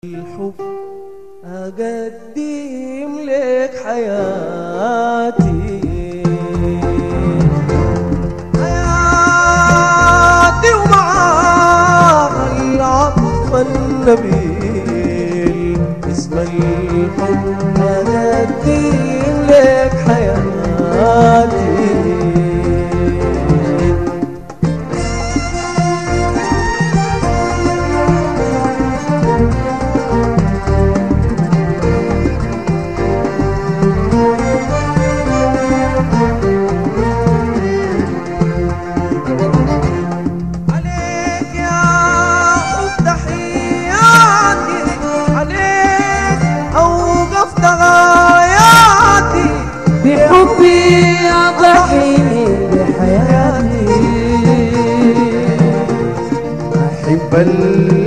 الحب أقدم لك حياتي حياتي ومعاها العطف النبيل اسم الحب أقدم لك حياتي عليك يا حب تحياتي عليك أوقفت غاياتي بحبي أضحي بحياتي أحب